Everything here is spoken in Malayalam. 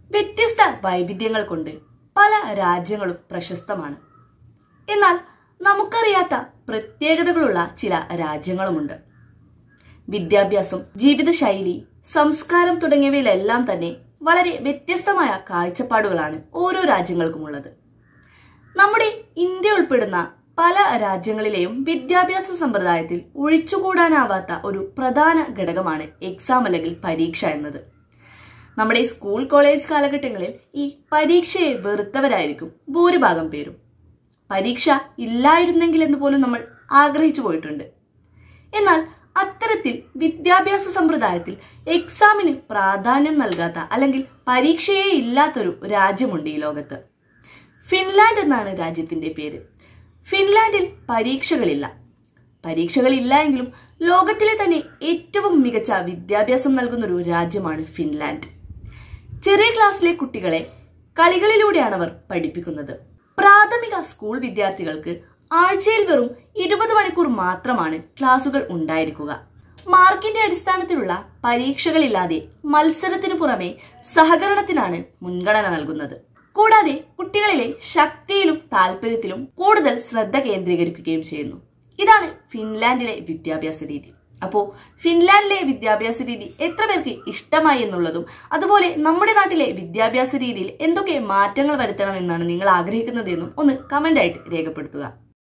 വ്യത്യസ്ത വൈവിധ്യങ്ങൾ കൊണ്ട് പല രാജ്യങ്ങളും പ്രശസ്തമാണ് എന്നാൽ നമുക്കറിയാത്ത പ്രത്യേകതകളുള്ള ചില രാജ്യങ്ങളുമുണ്ട് വിദ്യാഭ്യാസം ജീവിതശൈലി സംസ്കാരം തുടങ്ങിയവയിലെല്ലാം തന്നെ വളരെ വ്യത്യസ്തമായ കാഴ്ചപ്പാടുകളാണ് ഓരോ രാജ്യങ്ങൾക്കുമുള്ളത് നമ്മുടെ ഇന്ത്യ ഉൾപ്പെടുന്ന പല രാജ്യങ്ങളിലെയും വിദ്യാഭ്യാസ സമ്പ്രദായത്തിൽ ഒഴിച്ചുകൂടാനാവാത്ത ഒരു പ്രധാന ഘടകമാണ് എക്സാം അല്ലെങ്കിൽ പരീക്ഷ എന്നത് നമ്മുടെ സ്കൂൾ കോളേജ് കാലഘട്ടങ്ങളിൽ ഈ പരീക്ഷയെ വെറുത്തവരായിരിക്കും ഭൂരിഭാഗം പേരും പരീക്ഷ ഇല്ലായിരുന്നെങ്കിൽ എന്ന് പോലും നമ്മൾ ആഗ്രഹിച്ചു പോയിട്ടുണ്ട് എന്നാൽ അത്തരത്തിൽ വിദ്യാഭ്യാസ സമ്പ്രദായത്തിൽ എക്സാമിന് പ്രാധാന്യം നൽകാത്ത അല്ലെങ്കിൽ പരീക്ഷയെ ഇല്ലാത്തൊരു രാജ്യമുണ്ട് ഈ ലോകത്ത് ഫിൻലാൻഡ് എന്നാണ് രാജ്യത്തിന്റെ പേര് ഫിൻലാൻഡിൽ പരീക്ഷകളില്ല പരീക്ഷകളില്ല എങ്കിലും ലോകത്തിലെ തന്നെ ഏറ്റവും മികച്ച വിദ്യാഭ്യാസം നൽകുന്ന ഒരു രാജ്യമാണ് ഫിൻലാൻഡ് ചെറിയ ക്ലാസ്സിലെ കുട്ടികളെ കളികളിലൂടെയാണ് അവർ പഠിപ്പിക്കുന്നത് പ്രാഥമിക സ്കൂൾ വിദ്യാർത്ഥികൾക്ക് ആഴ്ചയിൽ വെറും ഇരുപത് മണിക്കൂർ മാത്രമാണ് ക്ലാസുകൾ ഉണ്ടായിരിക്കുക മാർക്കിന്റെ അടിസ്ഥാനത്തിലുള്ള പരീക്ഷകളില്ലാതെ മത്സരത്തിനു പുറമെ സഹകരണത്തിനാണ് മുൻഗണന നൽകുന്നത് കൂടാതെ കുട്ടികളിലെ ശക്തിയിലും താല്പര്യത്തിലും കൂടുതൽ ശ്രദ്ധ കേന്ദ്രീകരിക്കുകയും ചെയ്യുന്നു ഇതാണ് ഫിൻലാൻഡിലെ വിദ്യാഭ്യാസ രീതി അപ്പോ ഫിൻലാൻഡിലെ വിദ്യാഭ്യാസ രീതി എത്ര പേർക്ക് ഇഷ്ടമായി എന്നുള്ളതും അതുപോലെ നമ്മുടെ നാട്ടിലെ വിദ്യാഭ്യാസ രീതിയിൽ എന്തൊക്കെ മാറ്റങ്ങൾ വരുത്തണം എന്നാണ് നിങ്ങൾ ആഗ്രഹിക്കുന്നതെന്നും ഒന്ന് കമന്റ് ആയിട്ട് രേഖപ്പെടുത്തുക